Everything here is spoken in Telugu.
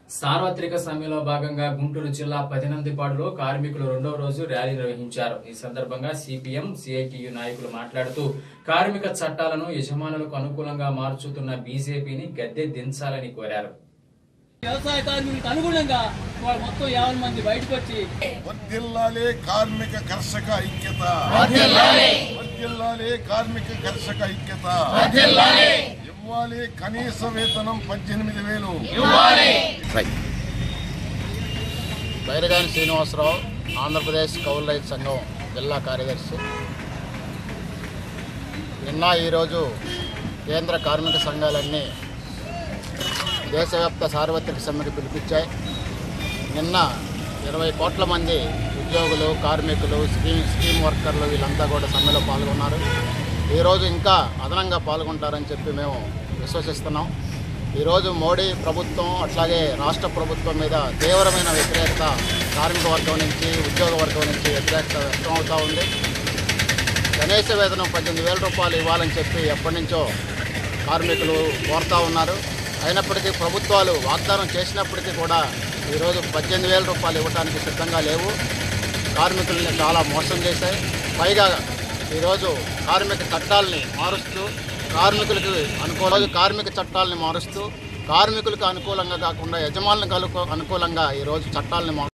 సార్వత్రిక సమ్మెలో భాగంగా గుంటూరు జిల్లా పదినందిపాడులో కార్మికులు రెండవ రోజు ర్యాలీ నిర్వహించారు ఈ సందర్భంగా సిపిఎం సిఐటియు నాయకులు మాట్లాడుతూ కార్మిక చట్టాలను యజమానులకు అనుకూలంగా మార్చుతున్న బీజేపీని గద్దె దించాలని కోరారు వ్యవసాయ కార్మికులకు అనుగుణంగా వాళ్ళు మొత్తం యాభై మంది బయటకు వచ్చి వర్ధిల్లాలే కార్మిక కర్షక ఐక్యత వర్ధిల్లాలే కార్మిక కర్షక ఐక్యత ఇవ్వాలి కనీస వేతనం పద్దెనిమిది వేలు బైరగాని శ్రీనివాసరావు ఆంధ్రప్రదేశ్ కౌలు రైతు సంఘం జిల్లా కార్యదర్శి నిన్న ఈరోజు కేంద్ర కార్మిక సంఘాలన్నీ దేశవ్యాప్త సార్వత్రిక సమ్మెకు పిలిపించాయి నిన్న ఇరవై కోట్ల మంది ఉద్యోగులు కార్మికులు స్కీమ్ స్కీమ్ వర్కర్లు వీళ్ళంతా కూడా సమ్మెలో పాల్గొన్నారు ఈరోజు ఇంకా అదనంగా పాల్గొంటారని చెప్పి మేము విశ్వసిస్తున్నాం ఈరోజు మోడీ ప్రభుత్వం అట్లాగే రాష్ట్ర ప్రభుత్వం మీద తీవ్రమైన వ్యతిరేకత కార్మిక వర్గం నుంచి ఉద్యోగ వర్గం నుంచి వ్యతిరేకత వ్యక్తం అవుతూ ఉంది కనీస వేతనం పద్దెనిమిది వేల రూపాయలు ఇవ్వాలని చెప్పి ఎప్పటి నుంచో కార్మికులు కోరుతా ఉన్నారు అయినప్పటికీ ప్రభుత్వాలు వాగ్దానం చేసినప్పటికీ కూడా ఈరోజు పద్దెనిమిది వేల రూపాయలు ఇవ్వడానికి సిద్ధంగా లేవు కార్మికుల్ని చాలా మోసం చేశాయి పైగా ఈరోజు కార్మిక చట్టాలని మారుస్తూ కార్మికులకు అనుకూల కార్మిక చట్టాలని మారుస్తూ కార్మికులకు అనుకూలంగా కాకుండా యజమానులకు అనుకూలంగా ఈరోజు చట్టాలని మారుస్తూ